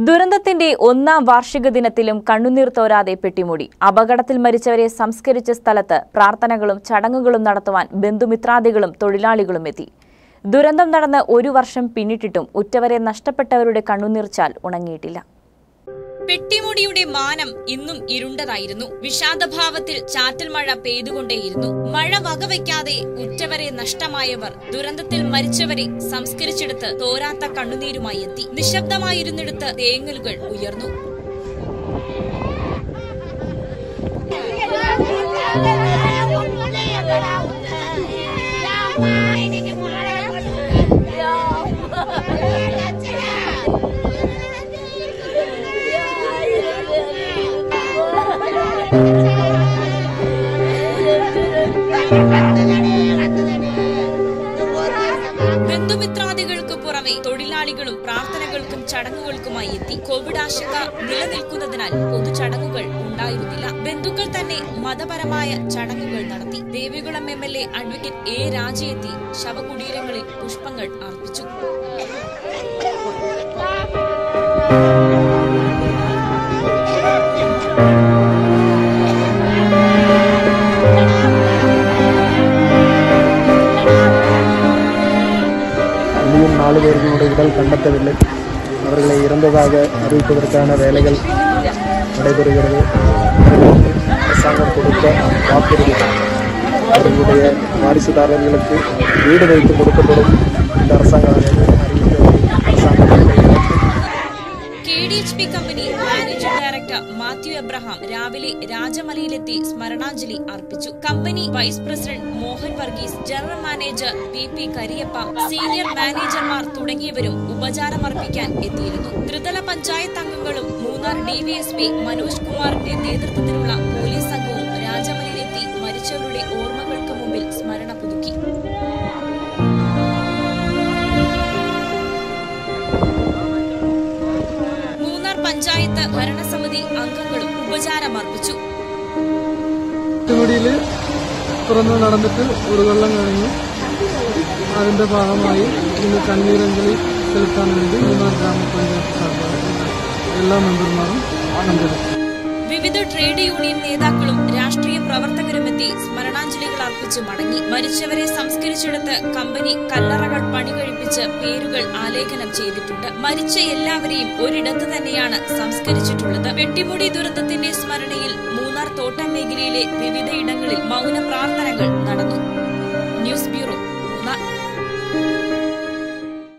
ദുരന്തത്തിന്റെ ഒന്നാം വാർഷിക ദിനത്തിലും കണ്ണുനീർ തോരാതെ പെട്ടിമുടി അപകടത്തിൽ മരിച്ചവരെ സംസ്കരിച്ച സ്ഥലത്ത് പ്രാർത്ഥനകളും ചടങ്ങുകളും നടത്തുവാൻ ബന്ധുമിത്രാദികളും തൊഴിലാളികളും എത്തി ദുരന്തം നടന്ന് ഒരു വർഷം പിന്നിട്ടിട്ടും ഉറ്റവരെ നഷ്ടപ്പെട്ടവരുടെ കണ്ണുനീർച്ചാൽ ഉണങ്ങിയിട്ടില്ല പെട്ടിമുടിയുടെ മാനം ഇന്നും ഇരുണ്ടതായിരുന്നു വിഷാദഭാവത്തിൽ ചാറ്റൽ മഴ പെയ്തുകൊണ്ടേയിരുന്നു മഴ വകവയ്ക്കാതെ ഉറ്റവരെ നഷ്ടമായവർ ദുരന്തത്തിൽ മരിച്ചവരെ സംസ്കരിച്ചെടുത്ത് തോരാത്ത കണ്ണുനീരുമായി എത്തി നിശബ്ദമായിരുന്നിടത്ത് തേങ്ങലുകൾ ഉയർന്നു ബന്ധുമിത്രാദികൾക്ക് പുറമെ തൊഴിലാളികളും പ്രാർത്ഥനകൾക്കും ചടങ്ങുകൾക്കുമായി എത്തി കോവിഡ് ആശങ്ക നിലനിൽക്കുന്നതിനാൽ പൊതുചടങ്ങുകൾ ഉണ്ടായിരുന്നില്ല ബന്ധുക്കൾ തന്നെ മതപരമായ ചടങ്ങുകൾ നടത്തി Devikulam M L A advocate A രാജയെത്തി ശവകുടീരങ്ങളിൽ പുഷ്പങ്ങൾ അർപ്പിച്ചു இன்னும் நாலு பேர்களுடைய உடல் கண்டத்தவில்லை அவர்களை இறந்ததாக அறிவிப்பதற்கான வேலைகள் நடைபெறுகிறது அரசாங்கம் கொடுத்த வாக்குறுதி அவர்களுடைய வாரிசுதாரர்களுக்கு வீடு வைத்து கொடுக்கப்படும் இந்த அரசாங்கம் அறிவித்த அரசாங்கத்தினுடைய இலக்கு K D H P company managing director Mathew Abraham രാവിലെ രാജമലയിലെത്തി സ്മരണാഞ്ജലി അർപ്പിച്ചു company vice president Mohan Varghese general manager P P Kariappa senior മാനേജർമാർ തുടങ്ങിയവരും ഉപചാരമർപ്പിക്കാൻ എത്തിയിരുന്നു ത്രിതല പഞ്ചായത്ത് അംഗങ്ങളും മൂന്നാർ ഡിവിഎസ്പി മനോജ് കുമാറിന്റെ നേതൃത്വത്തിലുള്ള പോലീസ് സംഘവും രാജമലയിലെത്തി മരിച്ചവരുടെ ഓർമ്മകൾക്ക് മുമ്പിൽ സ്മരണ പുതുക്കി മൂന്നാർ പഞ്ചായത്ത് ഭരണസമിതി അംഗങ്ങളും ഉപചാരമർപ്പിച്ചു ചുറ്റുമുടിയിൽ തുറന്നു നടന്നിട്ട് ഒരു കൊല്ലം കഴിഞ്ഞു അതിന്റെ ഭാഗമായി ഇന്ന് കണ്ണീരഞ്ജലി സെലുത്താൻ വേണ്ടി മൂന്നാർ ഗ്രാമപഞ്ചായത്ത് സർക്കാർ എല്ലാ മെമ്പർമാരും പങ്കെടുത്തു വിവിധ ട്രേഡ് യൂണിയൻ നേതാക്കളും രാഷ്ട്രീയ പ്രവർത്തകരുമെത്തി സ്മരണാഞ്ജലികൾ അർപ്പിച്ച് മടങ്ങി മരിച്ചവരെ സംസ്കരിച്ചെടുത്ത് കമ്പനി കല്ലറകൾ പണി കഴിപ്പിച്ച് പേരുകൾ ആലേഖനം ചെയ്തിട്ടുണ്ട് മരിച്ച എല്ലാവരെയും ഒരിടത്ത് തന്നെയാണ് സംസ്കരിച്ചിട്ടുള്ളത് വെട്ടിമുടി ദുരന്തത്തിന്റെ സ്മരണയിൽ മൂന്നാർ തോട്ടം മേഖലയിലെ വിവിധ ഇടങ്ങളിൽ മൗന പ്രാർത്ഥനകൾ നടന്നു ന്യൂസ് ബ്യൂറോ